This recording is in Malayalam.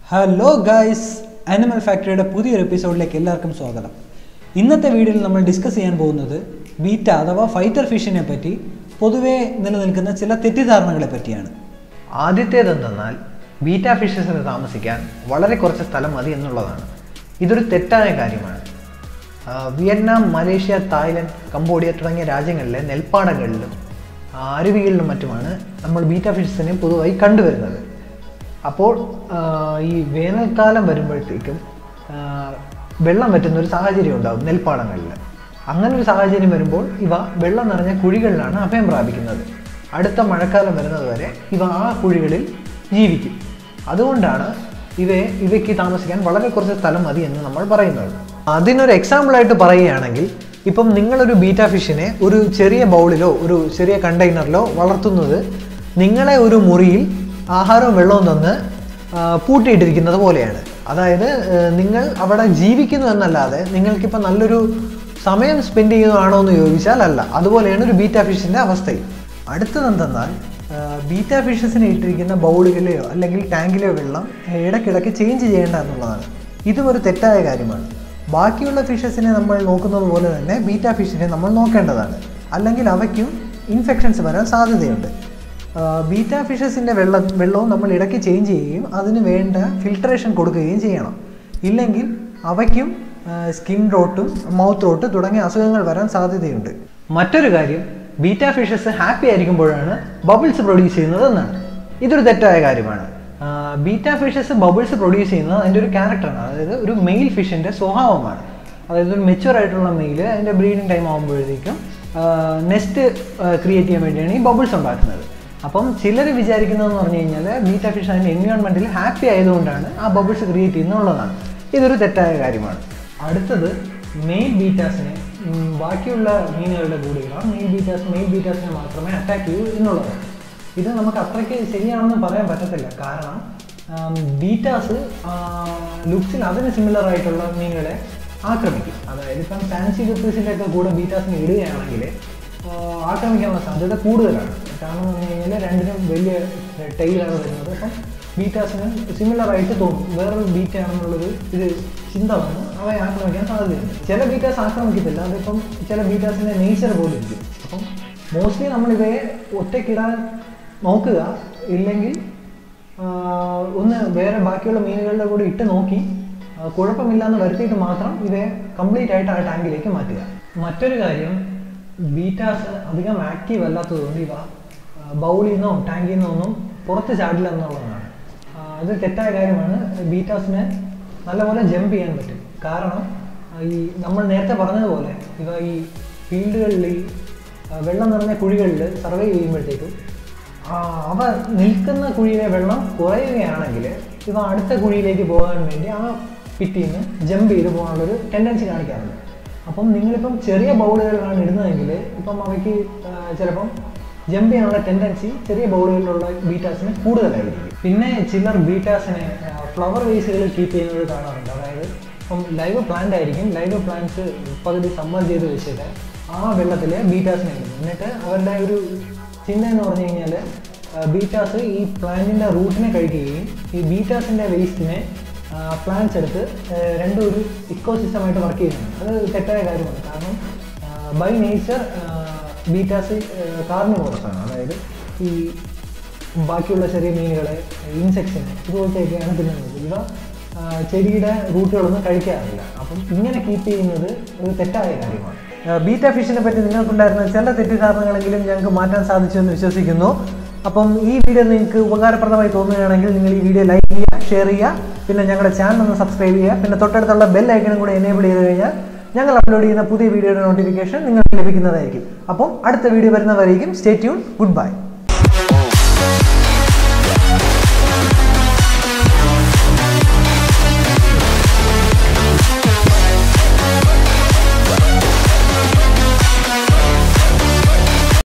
ഹലോ ഗായ്സ് അനിമൽ ഫാക്ടറിയുടെ പുതിയൊരു എപ്പിസോഡിലേക്ക് എല്ലാവർക്കും സ്വാഗതം ഇന്നത്തെ വീഡിയോയിൽ നമ്മൾ ഡിസ്കസ് ചെയ്യാൻ പോകുന്നത് ബീറ്റ അഥവാ ഫൈറ്റർ ഫിഷിനെ പറ്റി പൊതുവേ നിലനിൽക്കുന്ന ചില തെറ്റിദ്ധാരണകളെ പറ്റിയാണ് ആദ്യത്തേതെന്തെന്നാൽ ബീറ്റ ഫിഷസിന് താമസിക്കാൻ വളരെ കുറച്ച് സ്ഥലം മതി എന്നുള്ളതാണ് ഇതൊരു തെറ്റായ കാര്യമാണ് ആ, വിയറ്റ്നാം മലേഷ്യ തായ്ലൻഡ് കംബോഡിയ തുടങ്ങിയ രാജ്യങ്ങളിലെ നെൽപ്പാടങ്ങളിലും ആ, അരുവികളിലും മറ്റുമാണ് നമ്മൾ ബീറ്റ ഫിഷസിനെ പൊതുവായി കണ്ടുവരുന്നത് അപ്പോൾ ആ, ഈ വേനൽക്കാലം വരുമ്പോഴത്തേക്കും ആ, വെള്ളം പറ്റുന്ന ഒരു സാഹചര്യം ഉണ്ടാകും നെൽപ്പാടങ്ങളിൽ അങ്ങനെ ഒരു സാഹചര്യം വരുമ്പോൾ ഇവ വെള്ളം നിറഞ്ഞ കുഴികളിലാണ് അഭയം പ്രാപിക്കുന്നത് അടുത്ത മഴക്കാലം വരുന്നത് വരെ ഇവ ആ കുഴികളിൽ ജീവിക്കും അതുകൊണ്ടാണ് ഇവയെ ഇവയ്ക്ക് താമസിക്കാൻ വളരെ കുറച്ച് സ്ഥലം മതി എന്ന് നമ്മൾ പറയുന്നത് അതിനൊരു എക്സാമ്പിളായിട്ട് പറയുകയാണെങ്കിൽ ഇപ്പം നിങ്ങളൊരു ബീറ്റ ഫിഷിനെ ഒരു ചെറിയ ബൗളിലോ ഒരു ചെറിയ കണ്ടെയ്നറിലോ വളർത്തുന്നത് നിങ്ങളെ ഒരു മുറിയിൽ ആഹാരവും വെള്ളവും തന്ന് ആ, പൂട്ടിയിട്ടിരിക്കുന്നത് പോലെയാണ് അതായത് ഏർ, നിങ്ങൾ അവിടെ ജീവിക്കുന്നു എന്നല്ലാതെ നിങ്ങൾക്കിപ്പോൾ നല്ലൊരു സമയം സ്പെൻഡ് ചെയ്യുന്നതാണോ എന്ന് ചോദിച്ചാൽ അല്ല അതുപോലെയാണ് ഒരു ബീറ്റ ഫിഷിൻ്റെ അവസ്ഥയും അടുത്തതെന്തെന്നാൽ ബീറ്റ ഫിഷസിന് ഇട്ടിരിക്കുന്ന ബൗളുകളിലെയോ അല്ലെങ്കിൽ ടാങ്കിലെയോ വെള്ളം ഇടയ്ക്കിടയ്ക്ക് ചേഞ്ച് ചെയ്യേണ്ട എന്നുള്ളതാണ് ഇതും ഒരു തെറ്റായ കാര്യമാണ് ബാക്കിയുള്ള ഫിഷസിനെ നമ്മൾ നോക്കുന്നത് പോലെ തന്നെ ബീറ്റ ഫിഷിനെ നമ്മൾ നോക്കേണ്ടതാണ് അല്ലെങ്കിൽ അവയ്ക്കും ഇൻഫെക്ഷൻസ് വരാൻ സാധ്യതയുണ്ട് ബീറ്റ ഫിഷസിൻ്റെ വെള്ളം വെള്ളവും നമ്മൾ ഇടയ്ക്ക് ചേഞ്ച് ചെയ്യുകയും അതിന് വേണ്ട ഫിൽട്രേഷൻ കൊടുക്കുകയും ചെയ്യണം ഇല്ലെങ്കിൽ അവയ്ക്കും സ്കിൻ റോട്ടും മൗത്ത് റോട്ട് തുടങ്ങിയ അസുഖങ്ങൾ വരാൻ സാധ്യതയുണ്ട് മറ്റൊരു കാര്യം ബീറ്റ ഫിഷസ് ഹാപ്പി ആയിരിക്കുമ്പോഴാണ് ബബിൾസ് പ്രൊഡ്യൂസ് ചെയ്യുന്നത് എന്നാണ് ഇതൊരു തെറ്റായ കാര്യമാണ് ബീറ്റ ഫിഷസ് ബബിൾസ് പ്രൊഡ്യൂസ് ചെയ്യുന്നത് അതിൻ്റെ ഒരു ക്യാരക്ടറാണ് അതായത് ഒരു മെയിൽ ഫിഷിൻ്റെ സ്വഭാവമാണ് അതായത് ഒരു മെച്ചുവർ ആയിട്ടുള്ള മെയിൽ അതിൻ്റെ ബ്രീഡിങ് ടൈം ആകുമ്പോഴത്തേക്കും നെസ്റ്റ് ക്രിയേറ്റ് ചെയ്യാൻ വേണ്ടിയാണ് ഈ ബബിൾസ് ഉണ്ടാക്കുന്നത് അപ്പം ചിലർ വിചാരിക്കുന്നതെന്ന് പറഞ്ഞു കഴിഞ്ഞാൽ ബീറ്റ ഫിഷ് അതിൻ്റെ എൻവയോൺമെൻറ്റിൽ ഹാപ്പി ആയതുകൊണ്ടാണ് ആ ബബിൾസ് ക്രിയേറ്റ് ചെയ്യുന്നുള്ളതാണ് ഇതൊരു തെറ്റായ കാര്യമാണ് അടുത്തത് മെയിൽ ബീറ്റാസിനെ ഉം, ബാക്കിയുള്ള മീനുകളുടെ കൂടെയുള്ള മെയിൽ ബീറ്റാസ് മെയിൽ ബീറ്റാസിനെ മാത്രമേ അറ്റാക്ക് ചെയ്യൂ എന്നുള്ളതാണ് ഇത് നമുക്ക് അത്രയ്ക്ക് ശരിയാണെന്ന് പറയാൻ പറ്റത്തില്ല കാരണം ബീറ്റാസ് ലുക്സിൽ അതിന് സിമിലർ ആയിട്ടുള്ള മീനുകളെ ആക്രമിക്കും അതായത് ഇപ്പം ഫാൻസി ഗപ്പീസിൻ്റെ ഒക്കെ കൂടെ ബീറ്റാസിനെ ഇടുകയാണെങ്കിൽ ആഹ് ആക്രമിക്കാനുള്ള സാധ്യത കൂടുതലാണ് കാരണം എന്ന് പറഞ്ഞു കഴിഞ്ഞാൽ രണ്ടിനും വലിയ ടൈലാണ് വരുന്നത് അപ്പം ബീറ്റാസിന് സിമിലർ ആയിട്ട് തോന്നും വേറൊരു ബീറ്റ ആണെന്നുള്ളൊരു ഇത് ചിന്ത വന്ന് അവയെ ആക്രമിക്കാൻ സാധ്യതയുണ്ട് ചില ബീറ്റാസ് ആക്രമിക്കത്തില്ല അതിപ്പം ചില ബീറ്റാസിൻ്റെ നേച്ചർ പോലെ ഇരിക്കും അപ്പം മോസ്റ്റ്ലി നമ്മൾ ഇവയെ ഒറ്റയ്ക്കിടാൻ നോക്കുക ഇല്ലെങ്കിൽ ആഹ് ഒന്ന് വേറെ ബാക്കിയുള്ള മീനുകളുടെ കൂടെ ഇട്ട് നോക്കി ആഹ് കുഴപ്പമില്ലാന്ന് വരുത്തിയിട്ട് മാത്രം ഇവയെ കംപ്ലീറ്റ് ആയിട്ട് ആ ടാങ്കിലേക്ക് മാറ്റുക മറ്റൊരു കാര്യം ബീറ്റാസ് അധികം ആക്റ്റീവ് അല്ലാത്തതുകൊണ്ട് ഇവ ബൗളിൽ നിന്നോ ടാങ്കിൽ നിന്നോ ഒന്നും പുറത്ത് ചാടില്ല എന്നുള്ളതാണ് ആഹ് അത് തെറ്റായ കാര്യമാണ് ബീറ്റാസിന് നല്ലപോലെ ജമ്പ് ചെയ്യാൻ പറ്റും കാരണം ആഹ് ഈ നമ്മൾ നേരത്തെ പറഞ്ഞതുപോലെ ഇവ ഈ ഫീൽഡുകളിൽ ഈ ആഹ് വെള്ളം നിറഞ്ഞ കുഴികളിൽ സർവേ ചെയ്യുമ്പോഴത്തേക്കും ആ, അവ നിൽക്കുന്ന കുഴിയിലെ വെള്ളം കുറയുകയാണെങ്കിൽ ഇവ അടുത്ത കുഴിയിലേക്ക് പോകാൻ വേണ്ടി ആ പിറ്റിൽ നിന്ന് ജമ്പ് ചെയ്ത് പോകാനുള്ളൊരു ടെൻഡൻസി കാണിക്കാറുണ്ട് അപ്പം നിങ്ങളിപ്പം ചെറിയ ബൗളുകളിലാണ് ഇടുന്നതെങ്കിൽ ഇപ്പം അവയ്ക്ക് ആ, ചിലപ്പം ജമ്പ് ചെയ്യാനുള്ള ടെൻഡൻസി ചെറിയ ബൗളുകളിലുള്ള ബീറ്റാസിന് കൂടുതലായിരിക്കും പിന്നെ ചിലർ ബീറ്റാസിനെ ഫ്ലവർ വേസുകളിൽ കീപ്പ് ചെയ്യുന്നത് കാണാറുണ്ട് അതായത് ഇപ്പം ലൈവ് പ്ലാന്റ് ആയിരിക്കും ലൈവ് പ്ലാന്റ്സ് പകുതി സമ്മർ ചെയ്ത് വെച്ചിട്ട് ആ വെള്ളത്തിൽ ബീറ്റാസിനെ ഇടും എന്നിട്ട് അവരുടെ ഒരു ചിന്ത എന്ന് പറഞ്ഞു കഴിഞ്ഞാൽ ബീറ്റാസ് ഈ പ്ലാന്റിൻ്റെ റൂട്ടിനെ കഴിക്കുകയും ഈ ബീറ്റാസിൻ്റെ വേസ്റ്റിനെ പ്ലാന്റ്സ് എടുത്ത് ആ, രണ്ടും ഒരു ഇക്കോ സിസ്റ്റമായിട്ട് വർക്ക് ചെയ്യുന്നുണ്ട് അത് തെറ്റായ കാര്യമാണ് കാരണം ബൈ നേച്ചർ ബീറ്റാസ് കാർണിവോറസ് ആണ് അതായത് ഈ ബാക്കിയുള്ള ചെറിയ മീനുകളെ ഇൻസെക്ട്സിനെ ഇതുപോലത്തെയൊക്കെയാണ് തിന്നുന്നത് ഇവ ആ, ചെടിയുടെ റൂട്ടുകളൊന്നും കഴിക്കാറില്ല അപ്പം ഇങ്ങനെ കീപ്പ് ചെയ്യുന്നത് ഒരു തെറ്റായ കാര്യമാണ് ബീറ്റ ഫിഷിനെ പറ്റി നിങ്ങൾക്കുണ്ടായിരുന്ന ചില തെറ്റിദ്ധാരണകളെങ്കിലും ഞങ്ങൾക്ക് മാറ്റാൻ സാധിച്ചു എന്ന് വിശ്വസിക്കുന്നു അപ്പം ഈ വീഡിയോ നിങ്ങൾക്ക് ഉപകാരപ്രദമായി തോന്നുകയാണെങ്കിൽ നിങ്ങൾ ഈ വീഡിയോ ലൈക്ക് ചെയ്യുക ഷെയർ ചെയ്യുക പിന്നെ ഞങ്ങളുടെ ചാനൽ ഒന്ന് സബ്സ്ക്രൈബ് ചെയ്യുക പിന്നെ തൊട്ടടുത്തുള്ള ബെൽ ഐക്കണും കൂടെ എനേബിൾ ചെയ്ത് കഴിഞ്ഞാൽ ഞങ്ങൾ അപ്ലോഡ് ചെയ്യുന്ന പുതിയ വീഡിയോയുടെ നോട്ടിഫിക്കേഷൻ നിങ്ങൾക്ക് ലഭിക്കുന്നതായിരിക്കും അപ്പം അടുത്ത വീഡിയോ വരുന്നവരേക്കും സ്റ്റേ ട്യൂൺ ഗുഡ് ബൈ